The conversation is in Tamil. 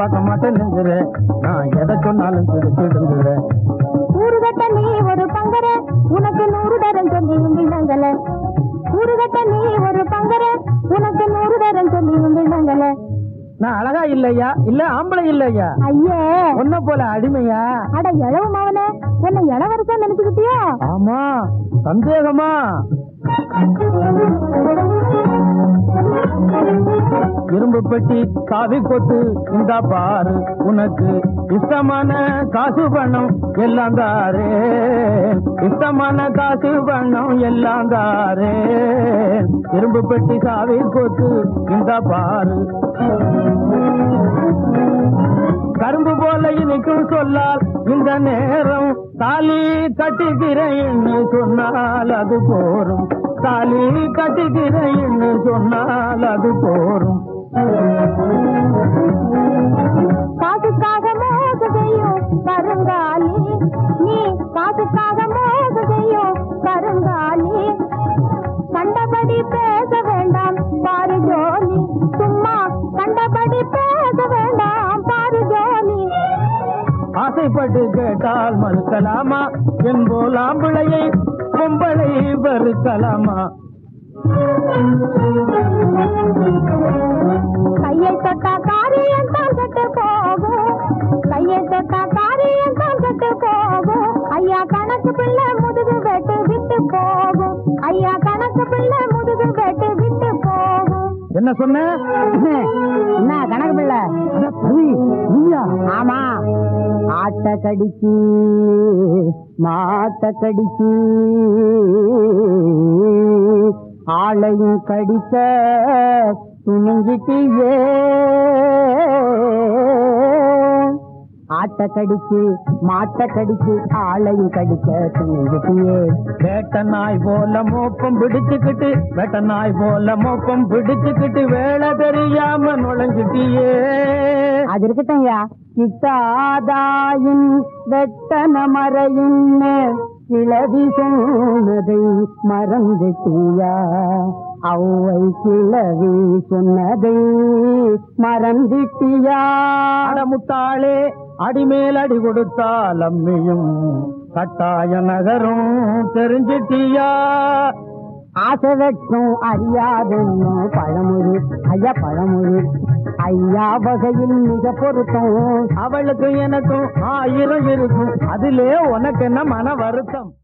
பார்க்க மாட்டேன்னுங்கிற நான் எதை சொன்னாலும் சிரிச்சிடுங்கிற ஊருகட்ட நீ ஒரு பங்கர உனக்கு நூறு தரம் சொல்லியும் விளங்கல ஊருகட்ட நீ ஒரு பங்கர உனக்கு நூறு தரம் சொல்லியும் விளங்கல நான் அழகா இல்லையா இல்ல ஆம்பளை இல்லையா ஐயே உன்ன போல அடிமையா அட இளவு மாவனே உன்னை இளவரசா நினைச்சுக்கிட்டியா ஆமா சந்தேகமா இரும்பு பெட்டி காவி கொத்து இந்த பாரு உனக்கு இஷ்டமான காசு பணம் எல்லாம் தாரே இஷ்டமான காசு பணம் எல்லாம் தாரே இரும்பு பெட்டி காவி கொத்து இந்த பாரு கரும்பு போல இனிக்கும் சொல்லால் இந்த நேரம் தாலி கட்டுகிறேன்னு சொன்னால் அது போரும் தாலி கட்டுகிறேன்னு சொன்னால் அது போரும் காசுக்காக மோச செய்யும் கருங்காலி நீ காசுக்காக மோச செய்யும் கருங்காலி கண்டபடி பேச வேண்டாம் பாரு ஜோலி சும்மா கண்டபடி பேச வேண்டாம் பாரு ஜோலி ஆசைப்பட்டு கேட்டால் மறுக்கலாமா என் போல் ஆம்பிளையை பொம்பளை வெறுக்கலாமா கையை தொட்டா காரியம் தான் கட்டு போகும் கையை தொட்டா காரியம் தான் கட்டு போகும் ஐயா கணக்கு பிள்ளை முதுகு வெட்டு விட்டு போகும் ஐயா கணக்கு பிள்ளை முதுகு வெட்டு விட்டு போகும் என்ன சொன்ன என்ன கணக்கு பிள்ளை அட பவி, நீயா ஆமா ஆட்ட கடிச்சு மாட்ட கடிச்சு ஆளையும் கடிக்க துணிஞ்சிட்டியே ஆட்ட கடிச்சு மாட்ட கடிச்சு ஆளையும் கடிக்க துணிஞ்சிட்டியே வேட்ட நாய் போல மோப்பம் பிடிச்சுக்கிட்டு வேட்ட நாய் போல மோப்பம் பிடிச்சுக்கிட்டு வேலை தெரியாம நுழைஞ்சிட்டியே அது இருக்கட்டும் ஐயா கிட்டாதாயின் வெட்டன மறையின் கிளவி சொன்னதை மறந்துட்டியா அவ்வை கிளவி சொன்னதை மறந்துட்டியா அடமுட்டாளே அடிமேல் அடி கொடுத்தால் அம்மியும் கட்டாய நகரும் தெரிஞ்சிட்டியா ஆசை வெட்டும் அறியாதுன்னு பழமொழி ஐயா பழமொழி ஐயா வகையில் மிக பொருத்தம் அவளுக்கு எனக்கும் ஆயிரம் இருக்கும் அதிலே உனக்கு என்ன மன வருத்தம்